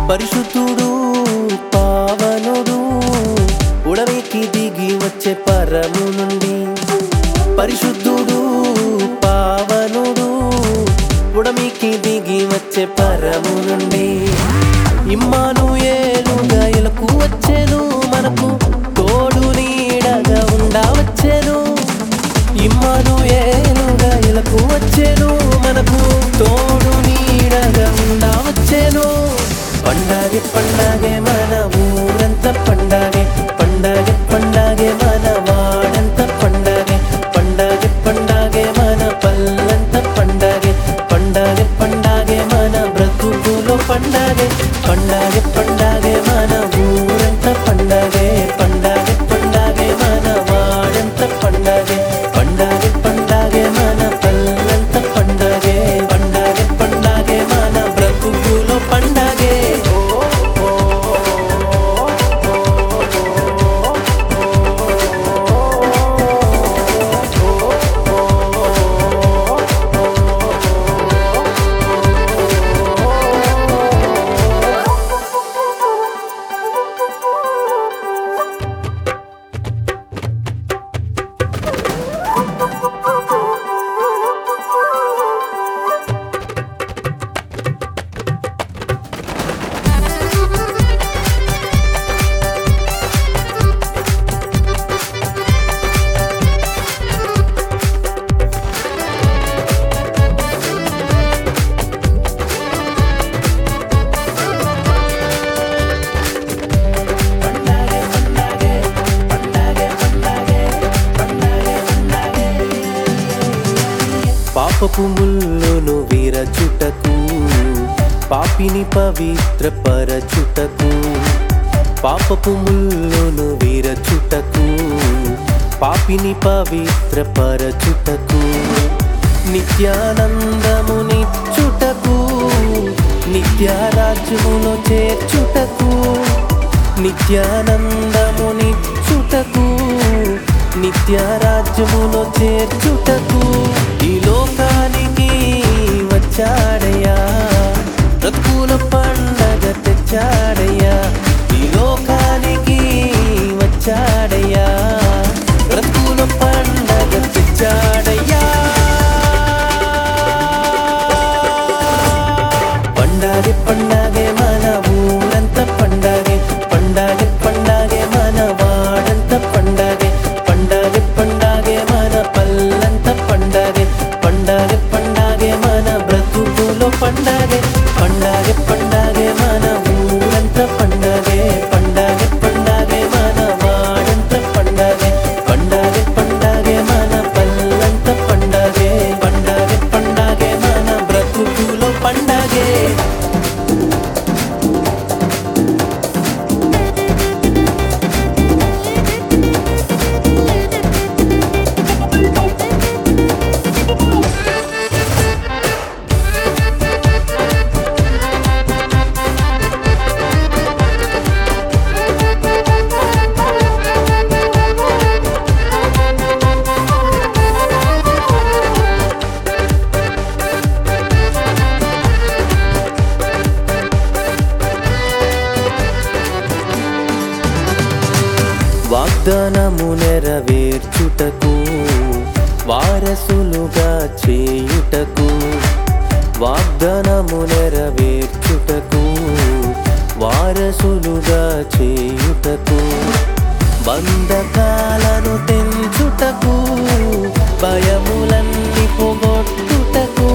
పరిశుద్ధుడు పావనుడు ఉడవికి దిగి వచ్చే పరము నుండి పరిశుద్ధుడు పావనుడు ఉడమికి దిగి వచ్చే పరము నుండి ఇమ్మాను ఏలుగా ఇలకు వచ్చేను మనకు తోడు నీడగా ఉండా వచ్చేను ఇమ్మాను ఏలుగా ఇలకు వచ్చేను మనకు తోడు నీడగా ఉండా వచ్చేను పండగ పండగే మన ఊరంత పండగే పండగ పండగే మన వాడంత పండగే పండగ పండగే మన పల్లంత పండగే పండగ పండగే మన బ్రతుకులో పండగే పండగ పండగే మన ఊరంత పండగే పండగ పండగే మన వాడంత పండగే పండగ పండగే మన పల్లంత పండగే పండగ పండగే మన బ్రతుకులో పండగే ఓ పాపపు ముల్లును విరచుటకు పాపిని పవిత్ర పరచుటకు పాపపు ముల్లును విరచుటకు పాపిని పవిత్ర పరచుటకు నిత్యానందము నిచ్చుటకు నిత్యారాజ్యములో చేర్చుటకు నిత్యానందము నిచ్చుటకు నిత్యరాజ్యములో చేర్చుటకు ఈ లోకానికి వచ్చాడయ్యా బ్రతుకుల పండగ తెచ్చాడయ్యా ఈ లోకానికి వచ్చాడయ్యా బ్రతుకుల పండగ తెచ్చాడయ్యా పండగ పండగే మన ఊరంత పండగే పండగ పండగే మన వాడంత పండగే పండగ పండగే మన పల్లంత పండగే పండగ పండగే మన బ్రతుకులో పండగే పండగ పండగే మన ఊరంత పండగే పండగ పండగే మన వాడంత పండగే పండగ పండగే మన పల్లంత పండగే పండగ పండగే మన బ్రతుకులో పండగే వాగ్దానము నెరవేర్చుటకు వారసులుగా చేయుటకు వాగ్దానము నెరవేర్చుటకు వారసులుగా చేయుటకు బంధకాలను తెంచుటకు భయములన్నీ పోగొట్టుటకు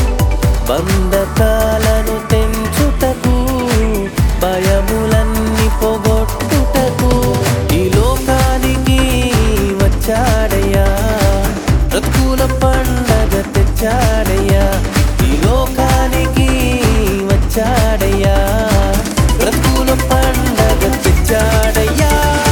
బంధకాలను తెంచుటకు భయములన్నీ పోగొట్టుటకు ఈ లోకానికి వచ్చాడయ్యా బ్రతుకుల పండగ తెచ్చాడయ్యా ఈ లోకానికి వచ్చాడయ్యా బ్రతుకుల పండగ తెచ్చాడయ్యా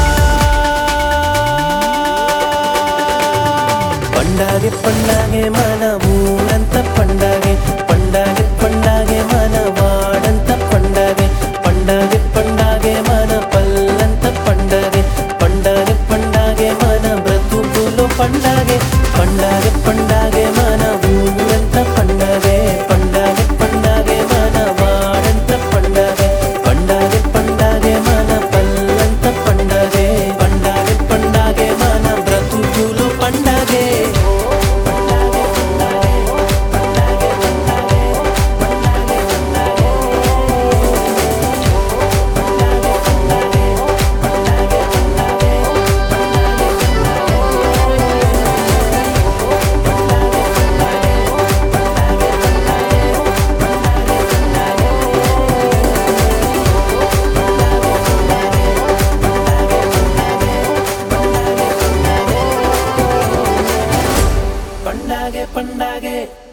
పండగ పండగే మన ఊరంత పండగే పండగ పండగే మన వాడంత పండగే పండగ పండగే మన పల్లంత పండగే పండగ పండగే మన బ్రతుకులో పండగే పండగ పండగే మన ఊరంత పండగే పండగ పండగే మన వాడంత పండగే పండగే